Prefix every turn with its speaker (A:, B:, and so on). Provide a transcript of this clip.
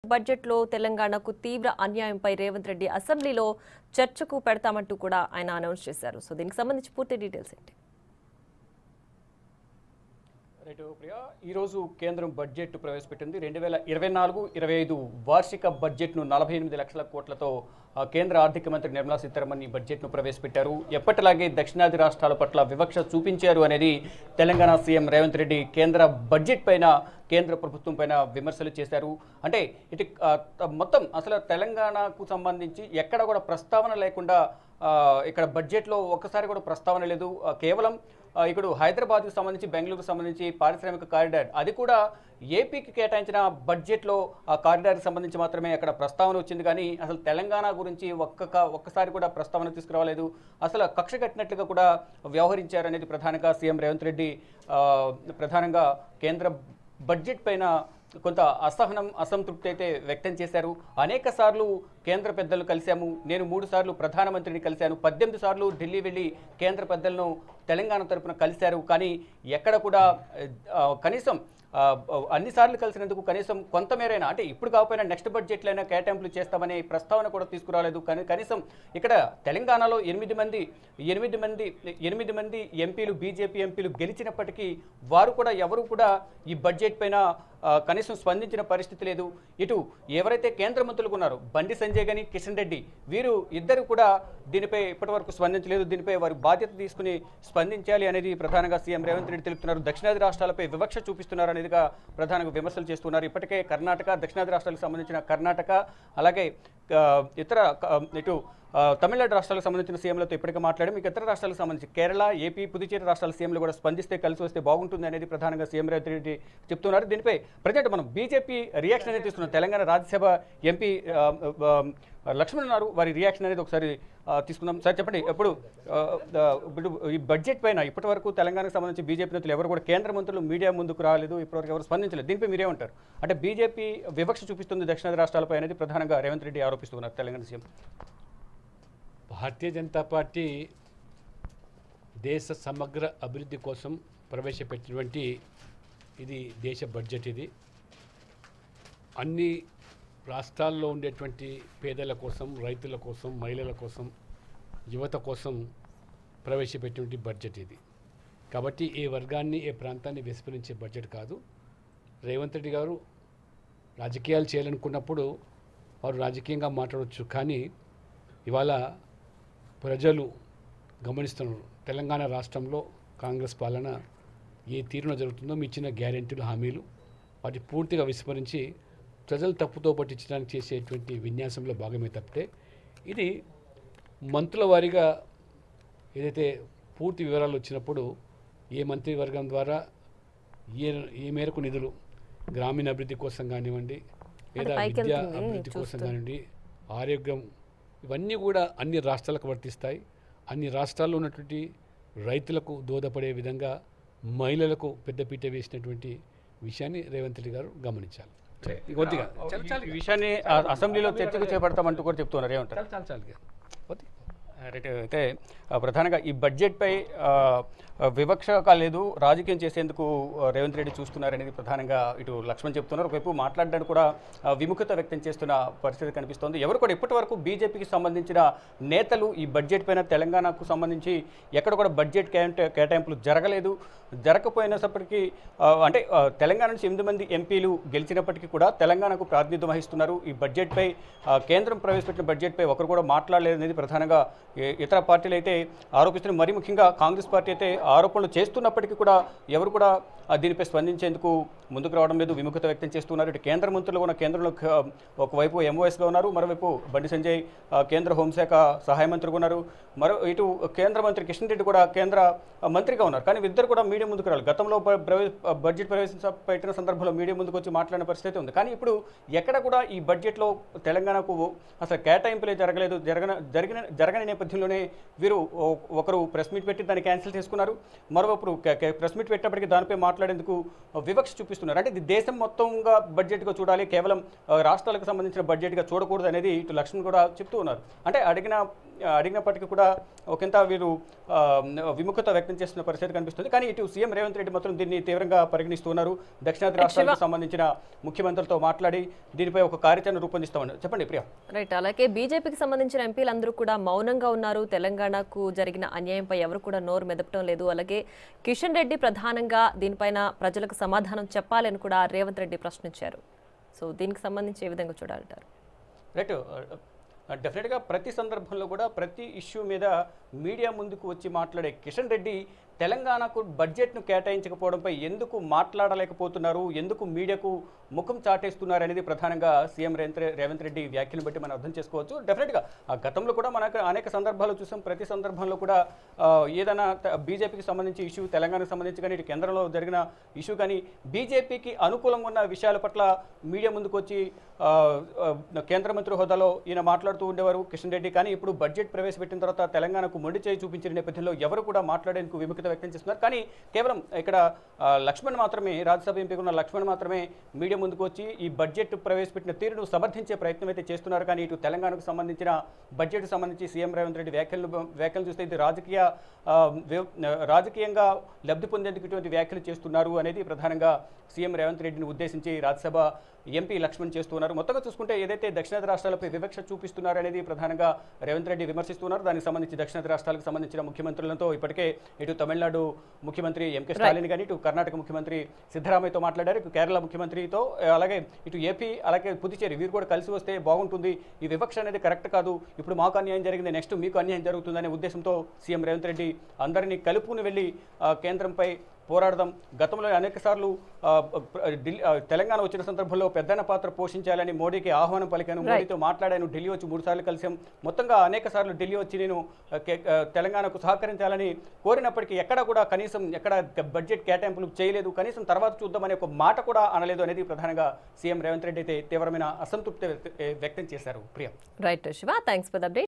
A: బడ్జెట్లో తెలంగాణకు తీవ్ర అన్యాయంపై రేవంత్ రెడ్డి అసెంబ్లీలో చర్చకు పెడతామంటూ కూడా ఆయన అనౌన్స్ చేశారు సో దీనికి సంబంధించి పూర్తి డీటెయిల్స్ ఏంటి
B: రైట్ ప్రియా ఈరోజు కేంద్రం బడ్జెట్ ప్రవేశపెట్టింది రెండు వేల ఇరవై నాలుగు ఇరవై ఐదు వార్షిక బడ్జెట్ను నలభై ఎనిమిది లక్షల కోట్లతో ఆ, కేంద్ర ఆర్థిక మంత్రి నిర్మలా సీతారామన్ ఈ బడ్జెట్ను ప్రవేశపెట్టారు ఎప్పటిలాగే దక్షిణాది రాష్ట్రాల పట్ల వివక్ష చూపించారు అనేది తెలంగాణ సీఎం రేవంత్ రెడ్డి కేంద్ర బడ్జెట్ పైన కేంద్ర ప్రభుత్వం పైన విమర్శలు చేశారు అంటే ఇటు ఆ, త- మొత్తం అసలు తెలంగాణకు సంబంధించి ఎక్కడ కూడా ప్రస్తావన లేకుండా ఆ, ఇక్కడ బడ్జెట్లో ఒక్కసారి కూడా ప్రస్తావన లేదు ఆ, కేవలం ఆ, ఇక్కడ హైదరాబాద్కు సంబంధించి బెంగళూరుకు సంబంధించి పారిశ్రామిక కారిడార్ అది కూడా ఏపీకి కేటాయించిన బడ్జెట్లో ఆ కారిడార్కి సంబంధించి మాత్రమే అక్కడ ప్రస్తావన వచ్చింది కానీ అసలు తెలంగాణ గురించి ఒక్క ఒక్కసారి కూడా ప్రస్తావన తీసుకురావలేదు అసలు కక్ష కట్టినట్లుగా కూడా వ్యవహరించారు అనేది ప్రధానంగా సీఎం రేవంత్ రెడ్డి ఆ, ప్రధానంగా కేంద్ర బడ్జెట్ పైన కొంత అసహనం అసంతృప్తి అయితే వ్యక్తం చేశారు అనేక సార్లు కేంద్ర పెద్దలు కలిశాము నేను మూడు సార్లు ప్రధానమంత్రిని కలిశాను పద్దెనిమిది సార్లు ఢిల్లీ వెళ్ళి కేంద్ర పెద్దలను తెలంగాణ తరపున కలిశారు కానీ ఎక్కడ కూడా ఆ, కనీసం ఆ, అన్నిసార్లు కలిసినందుకు కనీసం కొంతమేరైనా అంటే ఇప్పుడు కాకపోయినా నెక్స్ట్ బడ్జెట్లో అయినా కేటాయింపులు చేస్తామనే ప్రస్తావన కూడా తీసుకురాలేదు కానీ కనీసం ఇక్కడ తెలంగాణలో ఎనిమిది మంది ఎనిమిది మంది ఎనిమిది మంది ఎంపీలు బీజేపీ ఎంపీలు గెలిచినప్పటికీ వారు కూడా ఎవరు కూడా ఈ బడ్జెట్ పైన ఆ, కనీసం స్పందించిన పరిస్థితి లేదు ఇటు ఎవరైతే కేంద్ర మంత్రులు ఉన్నారో బండి సంజయ్ గని కిషన్ రెడ్డి వీరు ఇద్దరు కూడా దీనిపై ఇప్పటివరకు స్పందించలేదు దీనిపై వారి బాధ్యత తీసుకుని స్పందించాలి అనేది ప్రధానంగా సీఎం రేవంత్ రెడ్డి తెలుపుతున్నారు దక్షిణాది రాష్ట్రాలపై వివక్ష చూపిస్తున్నారు అనేదిగా ప్రధానంగా విమర్శలు చేస్తున్నారు ఇప్పటికే కర్ణాటక దక్షిణాది రాష్ట్రాలకు సంబంధించిన కర్ణాటక అలాగే ఆ, ఇతర ఆ, ఇటు ఆ, తమిళనాడు రాష్ట్రాలకు సంబంధించిన సీఎంలతో ఇప్పటికే మాట్లాడాం ఇక ఇతర రాష్ట్రాలకు సంబంధించి కేరళ ఏపీ పుదుచేరి రాష్ట్రాల సీఎంలు కూడా స్పందిస్తే కలిసి వస్తే బాగుంటుంది అనేది ప్రధానంగా సీఎం రేవంత్ రెడ్డి చెప్తున్నారు దీనిపై ప్రజెంట్ మనం బీజేపీ రియాక్షన్ అనేది తీసుకున్నాం తెలంగాణ రాజ్యసభ ఎంపీ ఆ, ఆ, లక్ష్మణ్ ఉన్నారు వారి రియాక్షన్ అనేది ఒకసారి ఆ, తీసుకుందాం సార్ చెప్పండి ఎప్పుడు ఆ, ఆ, ఇప్పుడు ఈ బడ్జెట్ పైన ఇప్పటి వరకు తెలంగాణకు సంబంధించి బీజేపీ నేతలు ఎవరు కూడా కేంద్ర మంత్రులు మీడియా ముందుకు రాలేదు ఇప్పటివరకు ఎవరు స్పందించలేదు దీనిపై మీరేమంటారు అంటే బీజేపీ వివక్ష చూపిస్తుంది దక్షిణాది రాష్ట్రాలపై అనేది ప్రధానంగా రేవంత్ రెడ్డి ఆరోపిస్తున్నారు తెలంగాణ సీఎం
C: భారతీయ జనతా పార్టీ దేశ సమగ్ర అభివృద్ధి కోసం ప్రవేశపెట్టినటువంటి ఇది దేశ బడ్జెట్ ఇది అన్ని రాష్ట్రాల్లో ఉండేటువంటి పేదల కోసం రైతుల కోసం మహిళల కోసం యువత కోసం ప్రవేశపెట్టినటువంటి బడ్జెట్ ఇది కాబట్టి ఏ వర్గాన్ని ఏ ప్రాంతాన్ని విస్మరించే బడ్జెట్ కాదు రేవంత్ రెడ్డి గారు రాజకీయాలు చేయాలనుకున్నప్పుడు వారు రాజకీయంగా మాట్లాడవచ్చు కానీ ఇవాళ ప్రజలు గమనిస్తున్నారు తెలంగాణ రాష్ట్రంలో కాంగ్రెస్ పాలన ఏ తీరున జరుగుతుందో మీ ఇచ్చిన గ్యారెంటీలు హామీలు వాటి పూర్తిగా విస్మరించి ప్రజలు తప్పుతో పట్టించడానికి చేసేటువంటి విన్యాసంలో భాగమే తప్పితే ఇది మంత్రుల వారీగా ఏదైతే పూర్తి వివరాలు వచ్చినప్పుడు ఏ మంత్రివర్గం ద్వారా ఏ ఏ మేరకు నిధులు గ్రామీణ అభివృద్ధి కోసం కానివ్వండి లేదా
A: పైకి
C: విద్యా
A: వెళ్తుంది,
C: అభివృద్ధి కోసం
A: చూస్తూ.
C: కానివ్వండి ఆరోగ్యం ఇవన్నీ కూడా అన్ని రాష్ట్రాలకు వర్తిస్తాయి అన్ని రాష్ట్రాల్లో ఉన్నటువంటి రైతులకు దోహదపడే విధంగా మహిళలకు పెద్దపీట వేసినటువంటి విషయాన్ని రేవంత్ రెడ్డి గారు గమనించాలి కొద్దిగా చాలు, చాలు
B: ఈ విషయాన్ని ఆ, అసెంబ్లీలో చర్చకు చేపడతామంటూ కూడా చెప్తున్నారు ఏమంటారు
C: చాలు చాలు చాలు ఇక. కొద్దిగా.
B: రైట్ అయితే ఆ, ప్రధానంగా ఈ బడ్జెట్పై ఆ, ఆ, వివక్ష కాలేదు రాజకీయం చేసేందుకు ఆ, రేవంత్ రెడ్డి చూస్తున్నారనేది ప్రధానంగా ఇటు లక్ష్మణ్ చెప్తున్నారు ఒకవైపు మాట్లాడడానికి కూడా ఆ, విముఖత వ్యక్తం చేస్తున్న పరిస్థితి కనిపిస్తోంది ఎవరు కూడా ఇప్పటి వరకు బీజేపీకి సంబంధించిన నేతలు ఈ బడ్జెట్ పైన తెలంగాణకు సంబంధించి ఎక్కడ కూడా బడ్జెట్ కేటా- కేటాయింపులు జరగలేదు జరగకపోయినప్పటికీ ఆ, అంటే ఆ, తెలంగాణ నుంచి ఎనిమిది మంది ఎంపీలు గెలిచినప్పటికీ కూడా తెలంగాణకు ప్రాతినిధ్యం వహిస్తున్నారు ఈ బడ్జెట్పై ఆ, కేంద్రం ప్రవేశపెట్టిన బడ్జెట్పై ఒకరు కూడా మాట్లాడలేదు అనేది ప్రధానంగా ఏ- ఇతర పార్టీలు అయితే ఆరోపిస్తున్నారు మరి ముఖ్యంగా కాంగ్రెస్ పార్టీ అయితే ఆరోపణలు చేస్తున్నప్పటికీ కూడా ఎవరు కూడా ఆ, దీనిపై స్పందించేందుకు ముందుకు రావడం లేదు విముఖత వ్యక్తం చేస్తున్నారు ఇటు కేంద్ర మంత్రులు కూడా కేంద్రంలో ఆ, ఒకవైపు ఎంఓఎస్గా ఉన్నారు మరోవైపు బండి సంజయ్ ఆ, కేంద్ర హోంశాఖ సహాయ మంత్రిగా ఉన్నారు మరో ఇటు కేంద్ర మంత్రి కిషన్ రెడ్డి కూడా కేంద్ర ఆ, మంత్రిగా ఉన్నారు కానీ ఇద్దరు కూడా మీడియా ముందుకు రాలి గతంలో బ- ప్రవే- బడ్జెట్ ప్రవేశించ పెట్టిన సందర్భంలో మీడియా ముందుకు వచ్చి మాట్లాడిన పరిస్థితి ఉంది కానీ ఇప్పుడు ఎక్కడ కూడా ఈ బడ్జెట్లో తెలంగాణకు అసలు కేటాయింపులే జరగలేదు జరగన జరిగిన జరగని నేపథ్యంలోనే వీరు ఓ- ఒకరు ప్రెస్ మీట్ పెట్టి దాన్ని క్యాన్సిల్ చేసుకున్నారు మరోవైపు ప్రెస్ మీట్ పెట్టినప్పటికీ దానిపై మాట్లాడేందుకు వివక్ష చూపిస్తున్నారు అంటే ఇది దేశం మొత్తంగా బడ్జెట్గా చూడాలి కేవలం ఆ, రాష్ట్రాలకు సంబంధించిన బడ్జెట్గా చూడకూడదు అనేది ఇటు లక్ష్మణ్ కూడా చెప్తూ ఉన్నారు అంటే అడిగిన ఆ, అడిగినప్పటికీ కూడా ఒకంత వీరు ఆ, విముఖత వ్యక్తం చేస్తున్న పరిస్థితి కనిపిస్తుంది కానీ ఇటు సీఎం రేవంత్ రెడ్డి మాత్రం దీన్ని తీవ్రంగా పరిగణిస్తున్నారు దక్షిణాది రాష్ట్రాలకు సంబంధించిన ముఖ్యమంత్రులతో మాట్లాడి దీనిపై ఒక కార్యాచరణ రూపొందిస్తామని చెప్పండి ప్రియా
A: రైట్ అలాగే బీజేపీకి సంబంధించిన ఎంపీలందరూ కూడా మౌనంగా ఉన్నారు తెలంగాణకు జరిగిన అన్యాయంపై ఎవరు కూడా నోరు మెదపడం లేదు అలాగే కిషన్ రెడ్డి ప్రధానంగా దీనిపైన ప్రజలకు సమాధానం చెప్పాలని కూడా రేవంత్ రెడ్డి ప్రశ్నించారు సో దీనికి సంబంధించి ఏ విధంగా చూడాలంటారు
B: రైట్ డెఫినెట్గా ప్రతి సందర్భంలో కూడా ప్రతి ఇష్యూ మీద మీడియా ముందుకు వచ్చి మాట్లాడే కిషన్ రెడ్డి తెలంగాణకు బడ్జెట్ను కేటాయించకపోవడంపై ఎందుకు మాట్లాడలేకపోతున్నారు ఎందుకు మీడియాకు ముఖం చాటేస్తున్నారు అనేది ప్రధానంగా సీఎం రేవంత్ రె- రేవంత్ రెడ్డి వ్యాఖ్యలు బట్టి మనం అర్థం చేసుకోవచ్చు డెఫినెట్గా ఆ గతంలో కూడా మనకు అనేక సందర్భాలు చూసాం ప్రతి సందర్భంలో కూడా ఆ, ఏదైనా త- బీజేపీకి సంబంధించి ఇష్యూ తెలంగాణకు సంబంధించి కానీ ఇటు కేంద్రంలో జరిగిన ఇష్యూ కానీ బీజేపీకి అనుకూలంగా ఉన్న విషయాల పట్ల మీడియా ముందుకు వచ్చి ఆ, ఆ, కేంద్ర మంత్రి హోదాలో ఈయన మాట్లాడుతూ ఉండేవారు కిషన్ రెడ్డి కానీ ఇప్పుడు బడ్జెట్ ప్రవేశపెట్టిన తర్వాత తెలంగాణకు మొండి చేయి చూపించిన నేపథ్యంలో ఎవరు కూడా మాట్లాడేందుకు విముఖత వ్యక్తం చేస్తున్నారు కానీ కేవలం ఇక్కడ ఆ, లక్ష్మణ్ మాత్రమే రాజ్యసభ ఎంపీగా ఉన్న లక్ష్మణ్ మాత్రమే మీడియా ముందుకు వచ్చి ఈ బడ్జెట్ ప్రవేశపెట్టిన తీరును సమర్థించే ప్రయత్నం అయితే చేస్తున్నారు కానీ ఇటు తెలంగాణకు సంబంధించిన బడ్జెట్ సంబంధించి సీఎం రేవంత్ రెడ్డి వ్యాఖ్యలు వ్యాఖ్యలు చూస్తే ఇది రాజకీయ ఆ, వ్య- రాజకీయంగా లబ్ధి పొందేందుకు ఇటువంటి వ్యాఖ్యలు చేస్తున్నారు అనేది ప్రధానంగా సీఎం రేవంత్ రెడ్డిని ఉద్దేశించి రాజ్యసభ ఎంపీ లక్ష్మణ్ చేస్తున్నారు మొత్తంగా చూసుకుంటే ఏదైతే దక్షిణాది రాష్ట్రాలపై వివక్ష చూపిస్తున్నారు అనేది ప్రధానంగా రేవంత్ రెడ్డి విమర్శిస్తున్నారు దానికి సంబంధించి దక్షిణాది రాష్ట్రాలకు సంబంధించిన ముఖ్యమంత్రులతో ఇప్పటికే ఇటు తమిళనాడు ముఖ్యమంత్రి ఎంకే స్టాలిన్ కానీ ఇటు కర్ణాటక ముఖ్యమంత్రి సిద్ధరామయ్యతో మాట్లాడారు ఇటు కేరళ ముఖ్యమంత్రితో ఆ, అలాగే ఇటు ఏపీ అలాగే పుదుచ్చేరి వీరు కూడా కలిసి వస్తే బాగుంటుంది ఈ వివక్ష అనేది కరెక్ట్ కాదు ఇప్పుడు మాకు అన్యాయం జరిగింది నెక్స్ట్ మీకు అన్యాయం జరుగుతుందనే ఉద్దేశంతో సీఎం రేవంత్ రెడ్డి అందరినీ కలుపుకుని వెళ్ళి ఆ, కేంద్రంపై పోరాడదాం గతంలో అనేక సార్లు తెలంగాణ వచ్చిన సందర్భంలో పెద్దన పాత్ర పోషించాలని మోడీకి ఆహ్వానం పలికాను మోడీతో మాట్లాడాను ఢిల్లీ వచ్చి మూడు సార్లు కలిసాం మొత్తంగా అనేక సార్లు ఢిల్లీ వచ్చి నేను ఆ, కే- ఆ, తెలంగాణకు సహకరించాలని కోరినప్పటికీ ఎక్కడ కూడా కనీసం ఎక్కడ బడ్జెట్ కేటాయింపులు చేయలేదు కనీసం తర్వాత చూద్దామనే ఒక మాట కూడా అనలేదు అనేది ప్రధానంగా సీఎం రేవంత్ రెడ్డి అయితే తీవ్రమైన అసంతృప్తి వ్యక్త- వ్యక్తం చేశారు Priya
A: right Shiva thanks for the update